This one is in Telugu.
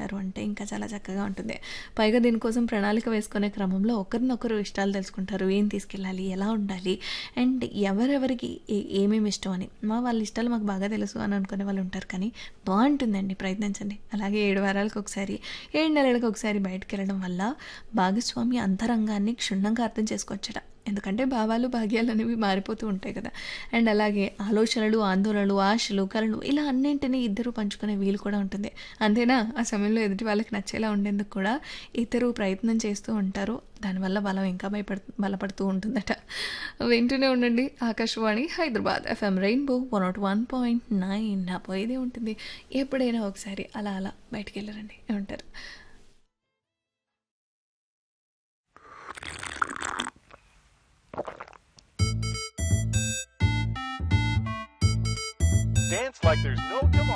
వెళ్ళారు అంటే ఇంకా చాలా చక్కగా ఉంటుంది పైగా దీనికోసం ప్రణాళిక వేసుకునే క్రమంలో ఒకరినొకరు ఇష్టాలు తెలుసుకుంటారు ఏం తీసుకెళ్ళాలి ఎలా ఉండాలి అండ్ ఎవరెవరికి ఏ- ఏమేమి ఇష్టం అని మా వాళ్ళ ఇష్టాలు మాకు బాగా తెలుసు అని అనుకునే వాళ్ళు ఉంటారు కానీ బాగుంటుందండి ప్రయత్నించండి అలాగే ఏడు వారాలకు ఒకసారి ఏడు నెలలకు ఒకసారి బయటకు వెళ్ళడం వల్ల భాగస్వామి అంతరంగాన్ని క్షుణ్ణంగా అర్థం చేసుకోవచ్చట ఎందుకంటే భావాలు భాగ్యాలు అనేవి మారిపోతూ ఉంటాయి కదా అండ్ అలాగే ఆలోచనలు ఆందోళనలు ఆశలు కళలు ఇలా అన్నింటినీ ఇద్దరు పంచుకునే వీలు కూడా ఉంటుంది అంతేనా ఆ సమయంలో ఎదుటి వాళ్ళకి నచ్చేలా ఉండేందుకు కూడా ఇద్దరు ప్రయత్నం చేస్తూ ఉంటారు దానివల్ల బలం ఇంకా భయపడు బలపడుతూ ఉంటుందట వింటూనే ఉండండి Akashvani Hyderabad FM rainbow one nought one point nine నా పోయేదే ఉంటుంది ఎప్పుడైనా ఒకసారి అలా అలా బయటికి వెళ్ళరండి ఏమంటారు Dance like there's no tomorrow.